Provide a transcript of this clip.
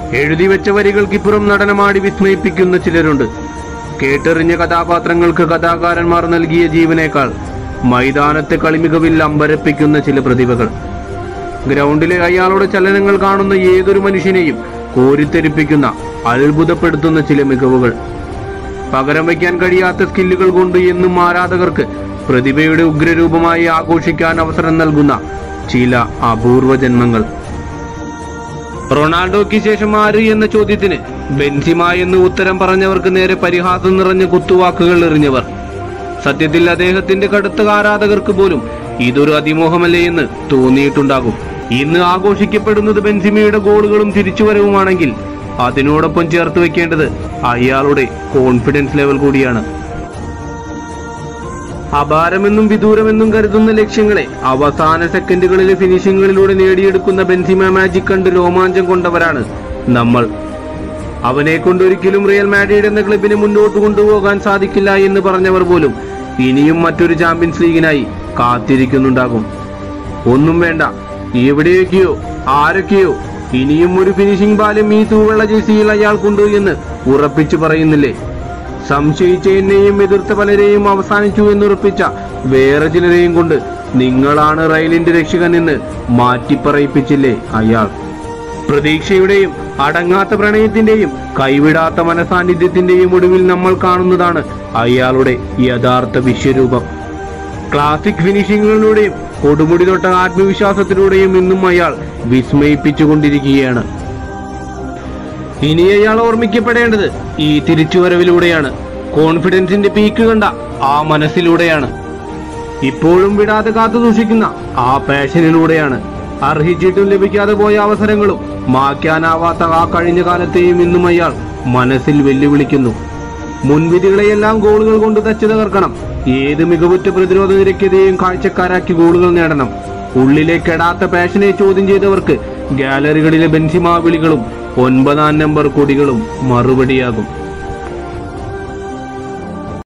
എഴുതി വെച്ച വരികൾക്കിപ്പുറം നടനമാടി വിസ്മയിപ്പിക്കുന്ന ചിലരുണ്ട് കേട്ടെറിഞ്ഞ കഥാപാത്രങ്ങൾക്ക് കഥാകാരന്മാർ നൽകിയ ജീവനേക്കാൾ മൈതാനത്തെ കളിമികവിൽ അമ്പരപ്പിക്കുന്ന ചില പ്രതിഭകൾ ഗ്രൗണ്ടിലെ അയാളുടെ ചലനങ്ങൾ കാണുന്ന ഏതൊരു മനുഷ്യനെയും കോരിത്തെരിപ്പിക്കുന്ന അത്ഭുതപ്പെടുത്തുന്ന ചില മികവുകൾ പകരം വയ്ക്കാൻ കഴിയാത്ത സ്കില്ലുകൾ കൊണ്ട് എന്നും ആരാധകർക്ക് പ്രതിഭയുടെ ഉഗ്രരൂപമായി ആഘോഷിക്കാൻ അവസരം നൽകുന്ന ചില അപൂർവ ജന്മങ്ങൾ റൊണാൾഡോയ്ക്ക് ശേഷം ആര് എന്ന ചോദ്യത്തിന് ബെൻസിമ എന്ന് ഉത്തരം പറഞ്ഞവർക്ക് നേരെ പരിഹാസം നിറഞ്ഞ കുത്തുവാക്കുകൾ എറിഞ്ഞവർ സത്യത്തിൽ അദ്ദേഹത്തിന്റെ കടുത്ത ആരാധകർക്ക് പോലും ഇതൊരു അതിമോഹമല്ലേ എന്ന് തോന്നിയിട്ടുണ്ടാകും ഇന്ന് ആഘോഷിക്കപ്പെടുന്നത് ബെൻസിമയുടെ ഗോളുകളും തിരിച്ചുവരവുമാണെങ്കിൽ അതിനോടൊപ്പം ചേർത്ത് വെക്കേണ്ടത് അയാളുടെ കോൺഫിഡൻസ് ലെവൽ കൂടിയാണ് അപാരമെന്നും വിദൂരമെന്നും കരുതുന്ന ലക്ഷ്യങ്ങളെ അവസാന സെക്കൻഡുകളിലെ ഫിനിഷിങ്ങുകളിലൂടെ നേടിയെടുക്കുന്ന ബെൻസിമ മാജിക് കണ്ട് രോമാഞ്ചം കൊണ്ടവരാണ് നമ്മൾ അവനെ കൊണ്ടൊരിക്കലും റിയൽ മാഡ്രിഡ് എന്ന ക്ലബിനെ മുന്നോട്ട് കൊണ്ടുപോകാൻ സാധിക്കില്ല എന്ന് പറഞ്ഞവർ പോലും ഇനിയും മറ്റൊരു ചാമ്പ്യൻസ് ലീഗിനായി കാത്തിരിക്കുന്നുണ്ടാകും ഒന്നും വേണ്ട എവിടെയൊക്കെയോ ആരൊക്കെയോ ഇനിയും ഒരു ഫിനിഷിംഗ് ബാലും ഈ തൂവെള്ള ജേസിയിൽ അയാൾക്കുണ്ട് എന്ന് ഉറപ്പിച്ചു പറയുന്നില്ലേ സംശയിച്ച എന്നെയും എതിർത്ത പലരെയും അവസാനിച്ചു എന്നുറപ്പിച്ച വേറെ ചിലരെയും കൊണ്ട് നിങ്ങളാണ് റയലിന്റെ രക്ഷകൻ എന്ന് മാറ്റിപ്പറയിപ്പിച്ചില്ലേ അയാൾ പ്രതീക്ഷയുടെയും അടങ്ങാത്ത പ്രണയത്തിന്റെയും കൈവിടാത്ത മനസാന്നിധ്യത്തിന്റെയും ഒടുവിൽ നമ്മൾ കാണുന്നതാണ് അയാളുടെ യഥാർത്ഥ വിശ്വരൂപം ക്ലാസിക് ഫിനിഷിങ്ങുകളിലൂടെയും കൊടുമുടി തൊട്ട ആത്മവിശ്വാസത്തിലൂടെയും ഇന്നും അയാൾ വിസ്മയിപ്പിച്ചുകൊണ്ടിരിക്കുകയാണ് ഇനി അയാൾ ഓർമ്മിക്കപ്പെടേണ്ടത് ഈ തിരിച്ചുവരവിലൂടെയാണ് കോൺഫിഡൻസിന്റെ പീക്ക് കണ്ട ആ മനസ്സിലൂടെയാണ് ഇപ്പോഴും വിടാതെ കാത്തു സൂക്ഷിക്കുന്ന ആ പാഷനിലൂടെയാണ് അർഹിച്ചിട്ടും ലഭിക്കാതെ പോയ അവസരങ്ങളും മാറ്റാനാവാത്ത ആ കഴിഞ്ഞ കാലത്തെയും ഇന്നും അയാൾ മനസ്സിൽ വെല്ലുവിളിക്കുന്നു മുൻവിധികളെയെല്ലാം ഗോളുകൾ കൊണ്ട് തച്ചു തകർക്കണം ഏത് മികവുറ്റ പ്രതിരോധ നിരക്കെതിരെയും കാഴ്ചക്കാരാക്കി ഗോളുകൾ നേടണം ഉള്ളിലെ കെടാത്ത പാഷനെ ചോദ്യം ചെയ്തവർക്ക് ഗാലറികളിലെ ബെൻസിമാ വിളികളും ഒൻപതാം നമ്പർ കൊടികളും മറുപടിയാകും